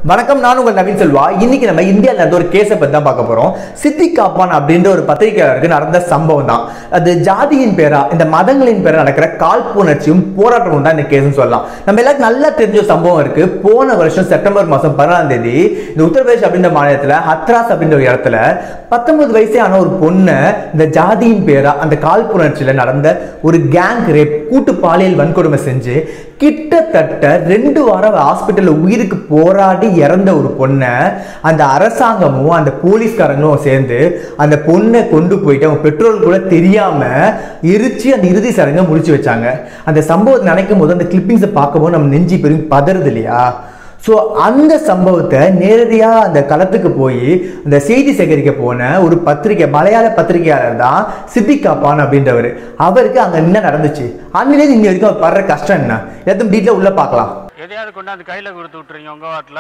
வணக்கம் நான் உங்கள் நவீன் செல்வா இன்னைக்கு நம்ம இந்தியாவில் நடந்த ஒரு கேஸை பற்றி தான் பார்க்க போறோம் சித்திக் காப்பான் அப்படின்ற ஒரு பத்திரிகையாளருக்கு நடந்த சம்பவம் தான் அது ஜாதியின் பேரா இந்த மதங்களின் பேரா நடக்கிற காழ்ப்புணர்ச்சியும் போராட்டமும் தான் இந்த கேஸ்னு சொல்லலாம் நம்ம எல்லாருக்கும் நல்லா தெரிஞ்ச ஒரு சம்பவம் இருக்கு போன வருஷம் செப்டம்பர் மாதம் பதினாலாம் தேதி இந்த உத்தரப்பிரதேஷ் அப்படின்ற மாநிலத்தில் ஹத்ராஸ் அப்படின்ற ஒரு இடத்துல பத்தொன்பது வயசே ஆன ஒரு பொண்ணை இந்த ஜாதியின் பேரா அந்த காழ்ப்புணர்ச்சியில் நடந்த ஒரு கேங் ரேப் கூட்டு பாலியல் வன்கொடுமை செஞ்சு கிட்டத்தட்ட ரெண்டு வாரம் ஹாஸ்பிட்டலில் உயிருக்கு போராடி இறந்த ஒரு பொண்ணை அந்த அரசாங்கமும் அந்த போலீஸ்காரங்களும் சேர்ந்து அந்த பொண்ணை கொண்டு போயிட்டு அவங்க பெட்ரோல் கூட தெரியாம எரிச்சு அந்த இறுதி சடங்கை முடிச்சு வச்சாங்க அந்த சம்பவத்தை நினைக்கும் போது அந்த கிளிப்பிங்ஸை பார்க்கும்போது நம்ம நெஞ்சு பெரும் பதறுது இல்லையா ஸோ அந்த சம்பவத்தை நேரடியாக அந்த களத்துக்கு போய் அந்த செய்தி சேகரிக்க போன ஒரு பத்திரிகை மலையாள பத்திரிகையாளர் தான் சித்திக் காப்பான் அப்படின்றவர் அவருக்கு அங்கே என்ன நடந்துச்சு அன்னிலேருந்து இன்னி வரைக்கும் அவர் படுற கஷ்டம் என்ன எதுவும் டீட்டெயில் உள்ள பார்க்கலாம் எதையாவது கொண்டாந்து கையில கொடுத்து விட்டுறீங்க உங்க வாட்டில்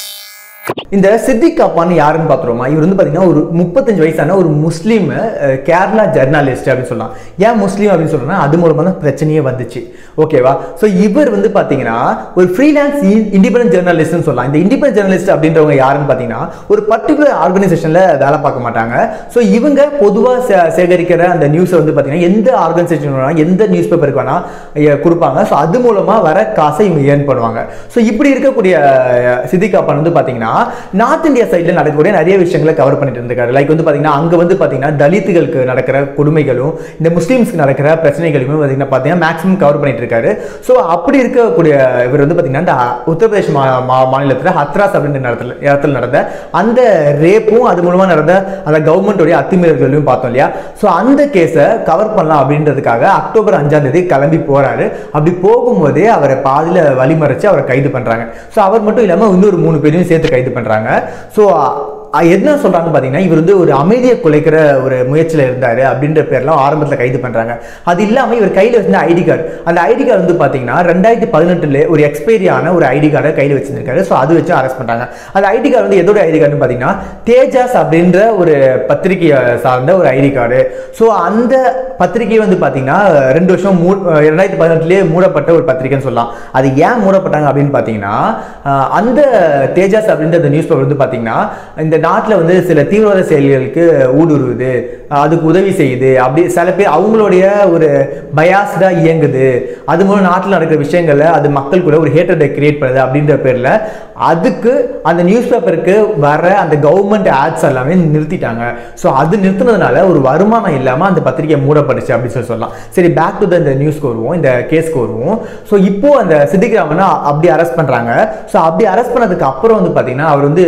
இந்த சித்திக் காப்பான் யாருன்னு பார்த்துருவோமா இவர் வந்து பார்த்தீங்கன்னா ஒரு முப்பத்தஞ்சு வயசான ஒரு முஸ்லீம் அஹ், கேரளா ஜெர்னலிஸ்ட் அப்படின்னு சொல்லலாம் ஏன் முஸ்லீம் அப்படின்னு சொல்றேன்னா அது மூலமாக தான் பிரச்சனையே வந்துச்சு ஓகேவா ஸோ இவர் வந்து பார்த்தீங்கன்னா ஒரு ஃப்ரீலான்ஸ் இண்டிபெண்டன்ட் ஜெர்னலிஸ்ட்னு சொல்லலாம் இந்த இண்டிபெண்டன்ட் ஜெர்னலிஸ்ட் அப்படின்றவங்க யாருன்னு பார்த்தீங்கன்னா ஒரு பர்டிகுலர் ஆர்கனைசேஷனில் வேலை பார்க்க மாட்டாங்க ஸோ இவங்க பொதுவாக சேகரிக்கிற அந்த நியூஸை வந்து பார்த்தீங்கன்னா எந்த ஆர்கனைசேஷன் வேணா எந்த நியூஸ் பேப்பருக்கு வேணா அஹ், கொடுப்பாங்க ஸோ அது மூலமாக வர காசை இவங்க ஏர்ன் பண்ணுவாங்க ஸோ இப்படி இருக்கக்கூடிய அஹ், சித்திக் காப்பான் வந்து பார்த்தீங்கன்னா நார்த் இந்தியா சைடில் நடக்கக்கூடிய நிறைய விஷயங்களை கவர் பண்ணிட்டு இருந்திருக்காரு லைக் வந்து பார்த்தீங்கன்னா அங்கே வந்து பார்த்தீங்கன்னா தலித்துகளுக்கு நடக்கிற கொடுமைகளும் இந்த முஸ்லீம்ஸ்க்கு நடக்கிற பிரச்சனைகளுமே பார்த்தீங்கன்னா பார்த்தீங்கன்னா மேக்ஸிமம் கவர் பண்ணிட்டு இருக்காரு ஸோ அப்படி இருக்கக்கூடிய இவர் வந்து பார்த்தீங்கன்னா இந்த உத்தரப்பிரதேஷ் மா மா- மாநிலத்தில் ஹத்ராஸ் அப்படின்ற இடத்துல இடத்துல நடந்த அந்த ரேப்பும் அது மூலமாக நடந்த அந்த கவர்மெண்ட்டோடைய அத்துமீறல்களையும் பார்த்தோம் இல்லையா ஸோ அந்த கேஸை கவர் பண்ணலாம் அப்படின்றதுக்காக அக்டோபர் அஞ்சாம் தேதி கிளம்பி போறாரு அப்படி போகும்போதே அவரை பாதியில் வழிமறைச்சு அவரை கைது பண்றாங்க ஸோ அவர் மட்டும் இல்லாமல் இன்னொரு மூணு பேரையும் சேர்த்து கைது பண்றாங்க ஸோ என்ன சொல்றாங்க பார்த்தீங்கன்னா இவர் வந்து ஒரு அமைதியை குலைக்கிற ஒரு முயற்சியில் இருந்தார் அப்படின்ற பேர்லாம் ஆரம்பத்தில் கைது பண்றாங்க அது இல்லாமல் இவர் கையில் வச்சிருந்த ஐடி கார்டு அந்த ஐடி கார்டு வந்து பார்த்தீங்கன்னா ரெண்டாயிரத்தி பதினெட்டுல ஒரு எக்ஸ்பைரி ஆன ஒரு ஐடி கார்டை கையில் வச்சிருக்காரு ஸோ அது வச்சு அரெஸ்ட் பண்றாங்க அந்த ஐடி கார்டு வந்து எதோட ஐடி கார்டுன்னு பார்த்தீங்கன்னா தேஜாஸ் அப்படின்ற ஒரு பத்திரிகையை சார்ந்த ஒரு ஐடி கார்டு ஸோ அந்த பத்திரிகை வந்து பார்த்தீங்கன்னா ரெண்டு வருஷம் மூ ரெண்டாயிரத்தி பதினெட்டுலேயே மூடப்பட்ட ஒரு பத்திரிகைன்னு சொல்லலாம் அது ஏன் மூடப்பட்டாங்க அப்படின்னு பார்த்தீங்கன்னா அஹ், அந்த தேஜாஸ் அப்படின்ற அந்த நியூஸ் பேப்பர் வந்து பார்த்தீங்கன்னா இந்த நாட்டில் வந்து சில தீவிரவாத செயல்களுக்கு ஊடுருவுது அஹ், அதுக்கு உதவி செய்யுது அப்படி சில பேர் அவங்களுடைய ஒரு பயாஸ்டாக இயங்குது அது மூலம் நாட்டில் நடக்கிற விஷயங்களை அது மக்களுக்குள்ள ஒரு ஹேட்டரை கிரியேட் பண்ணுது அப்படின்ற பேரில் அதுக்கு அந்த நியூஸ் பேப்பருக்கு வர அந்த கவர்மெண்ட் ஆட்ஸ் எல்லாமே நிறுத்திட்டாங்க ஸோ அது நிறுத்தினதுனால ஒரு வருமானம் இல்லாமல் அந்த பத்திரிகை மூடப்பட்டுச்சு அப்படின்னு சொல்லி சொல்லலாம் சரி பேக் டு த இந்த நியூஸ்க்கு வருவோம் இந்த கேஸ்க்கு வருவோம் ஸோ இப்போ அந்த சித்திக் ராமனை அப்படி அரெஸ்ட் பண்ணுறாங்க ஸோ அப்படி அரெஸ்ட் பண்ணதுக்கு அப்புறம் வந்து பார்த்தீங்கன்னா அவர் வந்து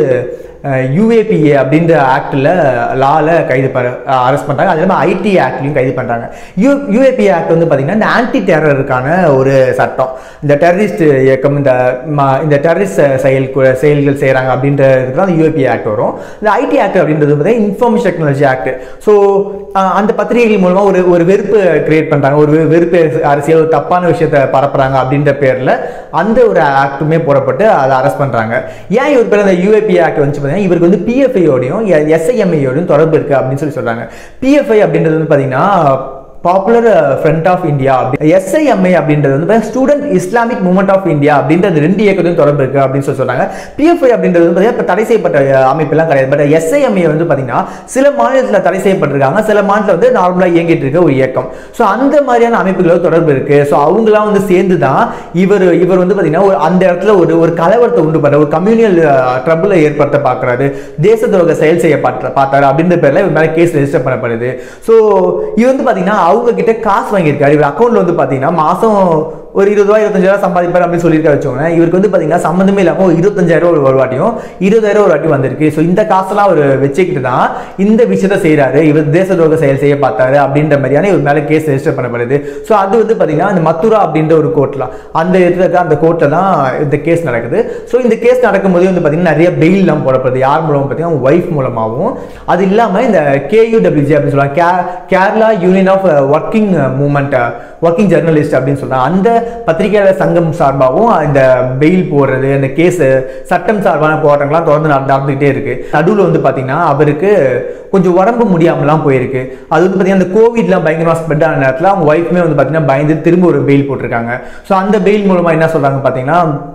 யூஏபிஏ அப்படின்ற ஆக்டில் லால கைது பண்ண அரெஸ்ட் பண்ணுறாங்க அது இல்லாமல் ஐடி ஆக்ட்லையும் கைது பண்ணுறாங்க யூ யூஏபிஏ ஆக்ட் வந்து பார்த்தீங்கன்னா இந்த ஆன்டி டெரருக்கான ஒரு சட்டம் இந்த டெரரிஸ்ட் இயக்கம் இந்த ம- இந்த டெரரிஸ்ட் செயல் கு- செயல்கள் செய்கிறாங்க அப்படின்றதுக்கு தான் அந்த யூஏபிஏ ஆக்ட் வரும் இந்த ஐடி ஆக்ட் அப்படின்றது பார்த்தீங்கன்னா இன்ஃபர்மேஷன் டெக்னாலஜி ஆக்ட் ஸோ அந்த பத்திரிகைகள் மூலமாக ஒரு ஒரு வெறுப்பு கிரியேட் பண்ணுறாங்க ஒரு வெ- வெறுப்பு அரசியல் ஒரு தப்பான விஷயத்தை பரப்புறாங்க அப்படின்ற பேரில் அந்த ஒரு ஆக்டுமே போடப்பட்டு அதை அரெஸ்ட் பண்ணுறாங்க ஏன் இவர் பேர் அந்த யூஏபி ஆக்ட் வந்து பார்த்தீங்கன்னா இவருக்கு வந்து பிஎஃப்ஐயோடையும் எஸ்ஐஎம்ஐயோடையும் தொடர்பு இருக்குது அப்படின்னு சொல்லி சொல்கிறாங்க பிஎஃப்ஐ அப்படின்றது வந்து பார்த்தீங்கன்னா பாப்புலர் ஃப்ரண்ட் ஆஃப் இந்தியா அப்படி எஸ்ஐஎம்ஐ அப்படின்றது வந்து student Islamic movement of India அப்படின்ற அந்த ரெண்டு இயக்கத்தையும் தொடர்பு இருக்கு அப்படின்னு சொல்லி சொல்றாங்க பிஎஃப்ஐ அப்படின்றது வந்து பார்த்தீங்கன்னா இப்போ தடை செய்யப்பட்ட அஹ், அமைப்பெல்லாம் கிடையாது பட் எஸ்ஐஎம்ஐ வந்து பார்த்தீங்கன்னா சில மாநிலத்தில் தடை செய்யப்பட்டிருக்காங்க சில மாநிலத்தில் வந்து நார்மலாக இயங்கிட்டு இருக்க ஒரு இயக்கம் ஸோ அந்த மாதிரியான அமைப்புகளோட தொடர்பு இருக்கு ஸோ அவங்களாம் வந்து சேர்ந்து தான் இவர் இவர் வந்து பார்த்தீங்கன்னா ஒரு அந்த இடத்துல ஒரு ஒரு கலவரத்தை உண்டு பண்ண ஒரு கம்யூனியல் ட்ரபிளை ஏற்படுத்த பார்க்குறாரு தேச துரோக செயல் செய்ய பார்த்த பார்த்தாரு அப்படின்ற பேரில் இவர் மேலே கேஸ் ரெஜிஸ்டர் பண்ணப்படுது ஸோ இது வந்து பார்த்தீங்கன்னா அவங்க கிட்ட காசு வாங்கியிருக்காரு இவர் அக்கௌண்ட்ல வந்து பார்த்தீங்கன்னா மாதம் ஒரு இருபது ரூபா இருபத்தஞ்சாயிரம் சம்பாதிப்பார் அப்படின்னு சொல்லியிருக்காரு வச்சுக்கோங்க இவருக்கு வந்து பார்த்தீங்கன்னா சம்மந்தமே இல்லாமல் ஒரு இருபத்தஞ்சாயிரம் ஒரு ஒரு வாட்டியும் இருபதாயிரம் ஒரு வாட்டி வந்திருக்கு ஸோ இந்த காசெல்லாம் அவர் வச்சுக்கிட்டு தான் இந்த விஷயத்தை செய்கிறாரு இவர் தேச துரோக செயல் செய்ய பார்த்தாரு அப்படின்ற மாதிரியான இவர் மேலே கேஸ் ரெஜிஸ்டர் பண்ணப்படுது ஸோ அது வந்து பார்த்தீங்கன்னா அந்த மத்துரா அப்படின்ற ஒரு கோர்ட்டில் அந்த இடத்துல இருக்க அந்த கோர்ட்டில் தான் இந்த கேஸ் நடக்குது ஸோ இந்த கேஸ் நடக்கும்போது வந்து பார்த்தீங்கன்னா நிறைய பெயில்லாம் போடப்படுது யார் மூலமாக பார்த்தீங்கன்னா ஒய்ஃப் மூலமாகவும் அது இல்லாமல் இந்த கேயூடபிள்யூஜி அப்படின்னு சொல்லுவாங்க K Kerala union of working moment working journalist அப்படின்னு சொல்றாங்க அந்த பத்திரிகையாளர் சங்கம் சார்பாகவும் இந்த பெயில் போடுறது அந்த கேஸ் சட்டம் சார்பான போராட்டங்கள்லாம் தொடர்ந்து நடந்து- நடந்துகிட்டே இருக்கு நடுவில் வந்து பார்த்தீங்கன்னா அவருக்கு கொஞ்சம் உடம்பு முடியாமலாம் போயிருக்கு அது வந்து பார்த்தீங்கன்னா அந்த கோவிட்லாம் பயங்கரமாக ஸ்ப்ரெட் ஆன நேரத்தில் அவங்க ஒய்ஃப்மே வந்து பார்த்தீங்கன்னா பயந்து திரும்ப ஒரு பெயில் போட்டிருக்காங்க ஸோ அந்த பெயில் மூலமாக என்ன சொல்றாங்க பார்த்தீங்கன்னா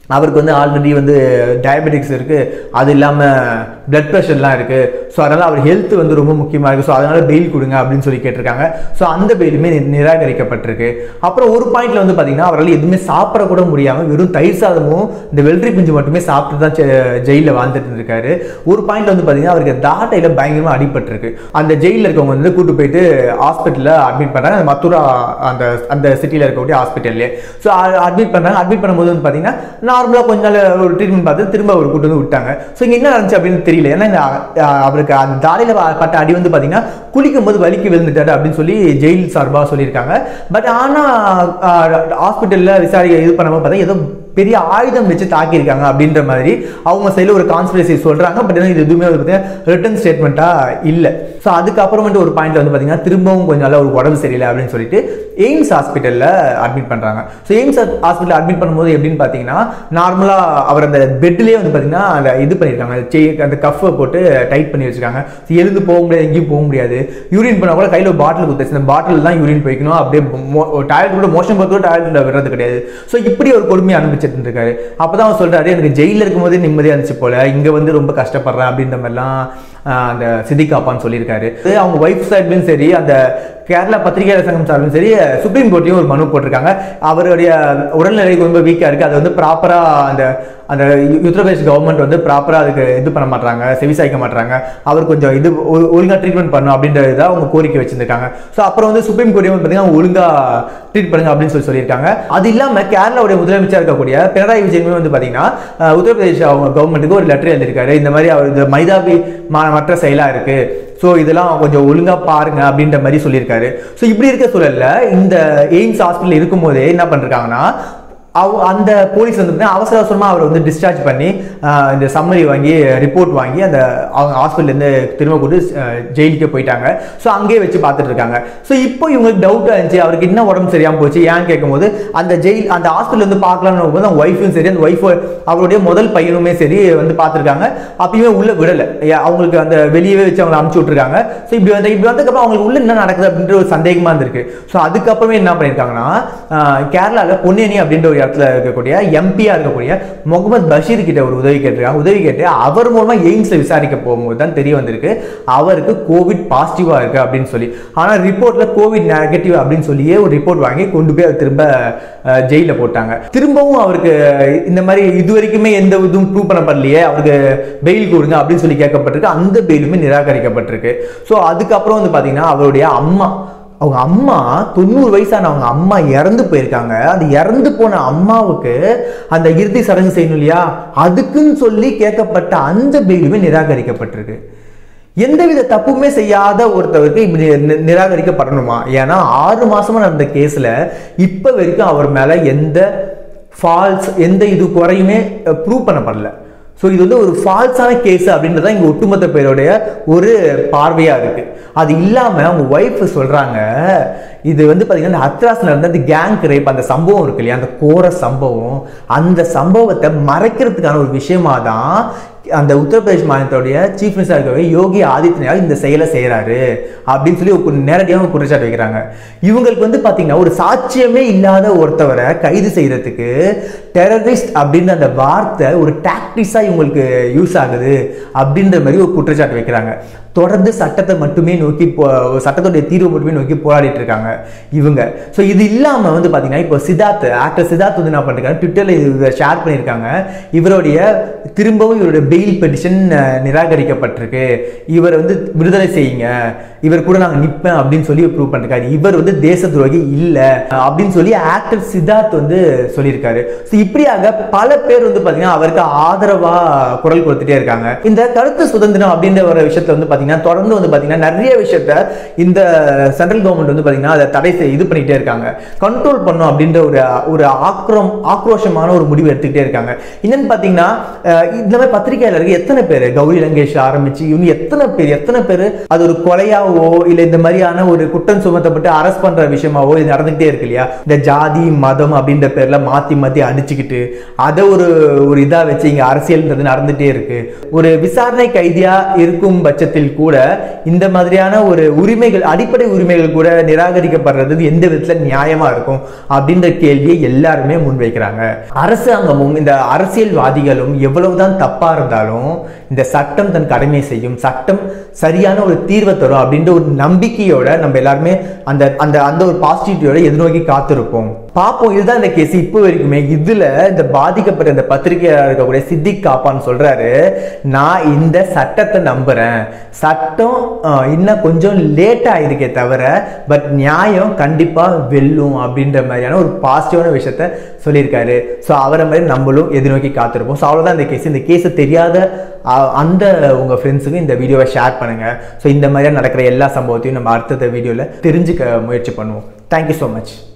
அவருக்கு வந்து ஆல்ரெடி வந்து டயபெட்டிக்ஸ் இருக்குது அது இல்லாமல் பிளட் ப்ரெஷர்லாம் இருக்குது ஸோ அதனால் அவர் ஹெல்த் வந்து ரொம்ப முக்கியமாக இருக்குது ஸோ அதனால் பெயில் கொடுங்க அப்படின்னு சொல்லி கேட்டிருக்காங்க ஸோ அந்த பெயிலுமே நி- நிராகரிக்கப்பட்டிருக்கு அப்புறம் ஒரு பாயிண்ட்ல வந்து பார்த்தீங்கன்னா அவரால் எதுவுமே சாப்பிட கூட முடியாமல் வெறும் தயிர் சாதமும் இந்த வெள்ளரி பிஞ்சு மட்டுமே சாப்பிட்டு தான் ஜெயிலில் வாழ்ந்துட்டு இருந்திருக்காரு ஒரு பாயிண்ட்ல வந்து பார்த்தீங்கன்னா அவருக்கு தாட்டையில் பயங்கரமாக அடிபட்டிருக்கு அந்த ஜெயிலில் இருக்கவங்க வந்து கூட்டு போயிட்டு ஹாஸ்பிட்டலில் அட்மிட் பண்ணுறாங்க அந்த மதுரா அந்த அந்த சிட்டியில் இருக்கக்கூடிய ஹாஸ்பிட்டல்லே ஸோ அட்மிட் பண்ணுறாங்க அட்மிட் பண்ணும்போது வந்து பார்த்தீங்கன்னா நார்மலாக கொஞ்ச நாள் ஒரு ட்ரீட்மெண்ட் பார்த்து திரும்ப அவர் கூட்டு வந்து விட்டாங்க ஸோ இங்கே என்ன நடந்துச்சு அப்படின்னு தெரியல ஏன்னா இந்த அஹ், அவருக்கு அந்த தாடையில் பட்ட அடி வந்து பார்த்தீங்கன்னா குளிக்கும் போது வலிக்கு விழுந்துட்டாரு அப்படின்னு சொல்லி ஜெயில் சார்பாக சொல்லியிருக்காங்க பட் ஆனால் ஹாஸ்பிட்டலில் விசாரிக்க இது பண்ணும்போது பார்த்தா ஏதோ பெரிய ஆயுதம் வச்சு தாக்கியிருக்காங்க அப்படின்ற மாதிரி அவங்க சைடில் ஒரு கான்ஸ்பிரசி சொல்கிறாங்க பட் இது எதுவுமே வந்து பார்த்தீங்கன்னா ரிட்டன் ஸ்டேட்மெண்ட்டாக இல்லை ஸோ அதுக்கப்புறமேட்டு ஒரு பாயிண்ட்ல வந்து பார்த்தீங்கன்னா திரும்பவும் கொஞ்சம் நாள் ஒரு உடம்பு சரியில்லை அப்படின்னு சொல்லிட்டு எய்ம்ஸ் ஹாஸ்பிட்டலில் அட்மிட் பண்ணுறாங்க ஸோ எய்ம்ஸ் ஹாஸ்பிட்டல் அட்மிட் பண்ணும்போது எப்படின்னு பார்த்தீங்கன்னா நார்மலாக அவர் அந்த பெட்லேயே வந்து பார்த்தீங்கன்னா அந்த இது பண்ணியிருக்காங்க அந்த செய் அந்த கஃப்பை போட்டு டைட் பண்ணி வச்சிருக்காங்க ஸோ எழுந்து போக முடியாது எங்கேயும் போக முடியாது யூரின் பண்ணால் கூட கையில் பாட்டில் குத்துச்சு அந்த பாட்டில் தான் யூரின் போய்க்கணும் அப்படியே டாய்லெட் கூட மோஷன் போகிறது கூட டாய்லெட்டில் விடுறது கிடையாது ஸோ இப்படி ஒரு கொடுமையை அனுபவிச்சுட்டு இருக்காரு அப்போ தான் அவர் சொல்கிறாரு எனக்கு ஜெயிலில் இருக்கும்போதே நிம்மதியாக இருந்துச்சு போல இங்கே வந்து ரொம்ப கஷ்டப்படுறேன் அப்படின்ற மாதிரிலாம் ஆஹ், அந்த சித்திகாப்பான்னு சொல்லியிருக்காரு இது அவங்க ஒய்ஃப் சைட்லையும் சரி அந்த கேரளா பத்திரிகையாளர் சங்கம் சார்பிலும் சரி சுப்ரீம் கோர்ட்லையும் ஒரு மனு போட்டிருக்காங்க அவருடைய உடல்நிலை ரொம்ப வீக்காக இருக்குது அதை வந்து ப்ராப்பராக அந்த அந்த உத்தரப்பிரதேஷ் கவர்மெண்ட் வந்து ப்ராப்பராக அதுக்கு இது பண்ண மாட்டாங்க செவிசாய்க்க மாட்டாங்க அவர் கொஞ்சம் இது ஒ- ஒழுங்கா ட்ரீட்மெண்ட் பண்ணணும் அப்படின்றத அவங்க கோரிக்கை வச்சிருக்காங்க ஸோ அப்புறம் வந்து சுப்ரீம் கோர்ட் வந்து பார்த்தீங்கன்னா ஒழுங்கா ட்ரீட் பண்ணுங்க அப்படின்னு சொல்லி சொல்லியிருக்காங்க அது இல்லாமல் கேரளாவுடைய முதலமைச்சர் இருக்கக்கூடிய பினராயி விஜயனுமே வந்து பார்த்தீங்கன்னா அஹ், உத்தரப்பிரதேஷ் அவங்க கவர்மெண்ட்டுக்கு ஒரு லெட்டர் எழுதியிருக்காரு இந்த மாதிரி அவர் இந்த மைதாபி மற்ற செயலாக இருக்கு ஸோ இதெல்லாம் கொஞ்சம் ஒழுங்கா பாருங்க அப்படின்ற மாதிரி சொல்லியிருக்காரு ஸோ இப்படி இருக்க சூழல்ல இந்த எய்ம்ஸ் ஹாஸ்பிட்டல் இருக்கும்போதே என்ன பண்ணிருக்காங்கன்னா அவ அந்த போலீஸ் வந்து பார்த்தீங்கன்னா அவசர அவசரமாக அவரை வந்து டிஸ்சார்ஜ் பண்ணி ஆஹ், இந்த சம்மரி வாங்கி ரிப்போர்ட் வாங்கி அந்த அவங்க ஹாஸ்பிட்டல்லேருந்து திரும்ப கொண்டு அஹ், ஜெயிலுக்கே போயிட்டாங்க ஸோ அங்கேயே வச்சு பார்த்துட்டு இருக்காங்க ஸோ இப்போ இவங்களுக்கு டவுட்டாக இருந்துச்சு அவருக்கு என்ன உடம்பு சரியாம போச்சு ஏன்னு கேட்கும்போது அந்த ஜெயில் அந்த ஹாஸ்பிட்டல் வந்து பார்க்கலாம்னு போது அவங்க ஒய்ஃபும் சரி அந்த ஒய்ஃப் அவருடைய முதல் பையனுமே சரி வந்து பார்த்துருக்காங்க அப்பயுமே உள்ள விடலை ஏ, அவங்களுக்கு அந்த வெளியவே வச்சு அவங்களை அமுச்சு விட்டுருக்காங்க ஸோ இப்படி வந்து இப்படி வந்ததுக்கப்புறம் அவங்களுக்கு உள்ள என்ன நடக்குது அப்படின்ற ஒரு சந்தேகமா இருந்திருக்கு ஸோ அதுக்கப்புறமே என்ன பண்ணியிருக்காங்கன்னா கேரளாவில் பொன்னேனி அப்படின்ற ஒரு இடத்துல இருக்கக்கூடிய எம்பியா இருக்கக்கூடிய முகமது பஷீர் கிட்ட ஒரு உதவி கேட்டிருக்காங்க உதவி கேட்டு அவர் மூலமா எய்ம்ஸ்ல விசாரிக்க போகும்போது தான் தெரிய வந்திருக்கு அவருக்கு கோவிட் பாசிட்டிவா இருக்கு அப்படின்னு சொல்லி ஆனா ரிப்போர்ட்ல கோவிட் நெகட்டிவ் அப்படின்னு சொல்லியே ஒரு ரிப்போர்ட் வாங்கி கொண்டு போய் அதை திரும்ப ஜெயில போட்டாங்க திரும்பவும் அவருக்கு இந்த மாதிரி இது வரைக்குமே எந்த இதுவும் ப்ரூவ் பண்ணப்படலையே அவருக்கு பெயில் கொடுங்க அப்படின்னு சொல்லி கேட்கப்பட்டிருக்கு அந்த பெயிலுமே நிராகரிக்கப்பட்டிருக்கு ஸோ அதுக்கப்புறம் வந்து பாத்தீங்கன்னா அவருடைய அம்மா அவங்க அம்மா தொண்ணூறு வயசான அவங்க அம்மா இறந்து போயிருக்காங்க அது இறந்து போன அம்மாவுக்கு அந்த இறுதி சடங்கு செய்யணும் இல்லையா அதுக்குன்னு சொல்லி கேட்கப்பட்ட அந்த பெயிலுமே நிராகரிக்கப்பட்டிருக்கு எந்தவித தப்புமே செய்யாத ஒருத்தவருக்கு இப்படி நி- நிராகரிக்கப்படணுமா ஏன்னா ஆறு மாசமா நடந்த கேஸ்ல இப்ப வரைக்கும் அவர் மேல எந்த ஃபால்ஸ் எந்த இது குறையுமே ப்ரூவ் பண்ணப்படல ஸோ இது வந்து ஒரு ஃபால்ஸான கேஸ் அப்படின்றது தான் இங்கே ஒட்டுமொத்த பேருடைய ஒரு பார்வையாக இருக்கு அது இல்லாமல் அவங்க ஒய்ஃப் சொல்கிறாங்க இது வந்து பார்த்தீங்கன்னா இந்த ஹத்ராஸ் நடந்த அந்த கேங் ரேப் அந்த சம்பவம் இருக்கு இல்லையா அந்த கோர சம்பவம் அந்த சம்பவத்தை மறைக்கிறதுக்கான ஒரு விஷயமா தான் அந்த உத்தரப்பிரதேஷ் மாநிலத்துடைய சீஃப் மினிஸ்டர் இருக்கவே யோகி ஆதித்யநாத் இந்த செயலை செய்கிறாரு அப்படின்னு சொல்லி ஒரு நேரடியாக ஒரு குற்றச்சாட்டு வைக்கிறாங்க இவங்களுக்கு வந்து பார்த்தீங்கன்னா ஒரு சாட்சியமே இல்லாத ஒருத்தவரை கைது செய்யறதுக்கு டெரரிஸ்ட் அப்படின்ற அந்த வார்த்தை ஒரு டாக்டிஸாக இவங்களுக்கு யூஸ் ஆகுது அப்படின்ற மாதிரி ஒரு குற்றச்சாட்டு வைக்கிறாங்க தொடர்ந்து சட்டத்தை மட்டுமே நோக்கி போ சட்டத்துடைய தீர்வு மட்டுமே நோக்கி போராடிட்டு இருக்காங்க இவங்க ஸோ இது இல்லாமல் வந்து பார்த்தீங்கன்னா இப்போ சித்தார்த் ஆக்டர் சித்தார்த் வந்து என்ன பண்ணிருக்காங்க ட்விட்டரில் இது ஷேர் பண்ணியிருக்காங்க இவருடைய திரும்பவும் இவருடைய பெயில் பெட்டிஷன் நிராகரிக்கப்பட்டிருக்கு இவர் வந்து விடுதலை செய்யுங்க இவர் கூட நாங்கள் நிற்பேன் அப்படின்னு சொல்லி ப்ரூவ் பண்ணிருக்காரு இவர் வந்து தேச துரோகி இல்லை அப்படின்னு சொல்லி ஆக்டர் சித்தார்த் வந்து சொல்லியிருக்காரு ஸோ இப்படியாக பல பேர் வந்து பார்த்தீங்கன்னா அவருக்கு ஆதரவாக குரல் கொடுத்துட்டே இருக்காங்க இந்த கருத்து சுதந்திரம் அப்படின்ற ஒரு விஷயத்துல வந்து பார்த்தீங்கன்னா தொடர்ந்து வந்து பார்த்தீங்கன்னா நிறைய விஷயத்த இந்த சென்ட்ரல் கவர்மெண்ட் வந்து பார்த்தீங்கன்னா அதை தடை செய் இது பண்ணிட்டே இருக்காங்க கண்ட்ரோல் பண்ணும் அப்படின்ற ஒரு ஒரு ஆக்ரோம் ஆக்ரோஷமான ஒரு முடிவு எடுத்துக்கிட்டே இருக்காங்க என்னன்னு பார்த்தீங்கன்னா அஹ் இந்த மாதிரி பத்திரிகை பத்திரிகையாளர் இருக்கு எத்தனை பேர் கௌரி லங்கேஷ் ஆரம்பிச்சு இவங்க எத்தனை பேர் எத்தனை பேர் அது ஒரு கொலையாவோ இல்ல இந்த மாதிரியான ஒரு குற்றம் சுமத்தப்பட்டு அரெஸ்ட் பண்ற விஷயமாவோ இது நடந்துகிட்டே இருக்கு இல்லையா இந்த ஜாதி மதம் அப்படின்ற பேர்ல மாத்தி மாத்தி அடிச்சுக்கிட்டு அதை ஒரு ஒரு இதா வச்சு இங்க அரசியல்ன்றது நடந்துட்டே இருக்கு ஒரு விசாரணை கைதியா இருக்கும் பட்சத்தில் கூட இந்த மாதிரியான ஒரு உரிமைகள் அடிப்படை உரிமைகள் கூட நிராகரிக்கப்படுறது எந்த விதத்துல நியாயமா இருக்கும் அப்படின்ற கேள்வியை எல்லாருமே முன்வைக்கிறாங்க அரசாங்கமும் இந்த அரசியல்வாதிகளும் எவ்வளவுதான் தப்பா இருந்தாலும் இந்த சட்டம் தன் கடமையை செய்யும் சட்டம் சரியான ஒரு தீர்வை தரும் அப்படின்ற ஒரு நம்பிக்கையோட நம்ம எல்லாருமே அந்த அந்த அந்த ஒரு பாசிட்டிவிட்டியோட எதிர்நோக்கி காத்திருப்போம் பார்ப்போம் இதுதான் இந்த கேஸ் இப்போ வரைக்குமே இதுல இந்த பாதிக்கப்பட்ட இந்த பத்திரிகையாளர் இருக்கக்கூடிய சித்திக் காப்பான்னு சொல்றாரு நான் இந்த சட்டத்தை நம்புறேன் சட்டம் அஹ், இன்னும் கொஞ்சம் லேட் ஆயிருக்கே தவிர பட் நியாயம் கண்டிப்பா வெல்லும் அப்படின்ற மாதிரியான ஒரு பாசிட்டிவான விஷயத்த சொல்லியிருக்காரு ஸோ அவரை மாதிரி நம்மளும் எதிர்நோக்கி காத்திருப்போம் ஸோ அவ்வளோதான் இந்த கேஸ் இந்த கேஸை தெரியாத அஹ், அந்த உங்க ஃப்ரெண்ட்ஸுக்கு இந்த வீடியோவை ஷேர் பண்ணுங்க ஸோ இந்த மாதிரியா நடக்கிற எல்லா சம்பவத்தையும் நம்ம அடுத்தடுத்த வீடியோவில் தெரிஞ்சுக்க முயற்சி பண்ணுவோம் தேங்க்யூ ஸோ மச்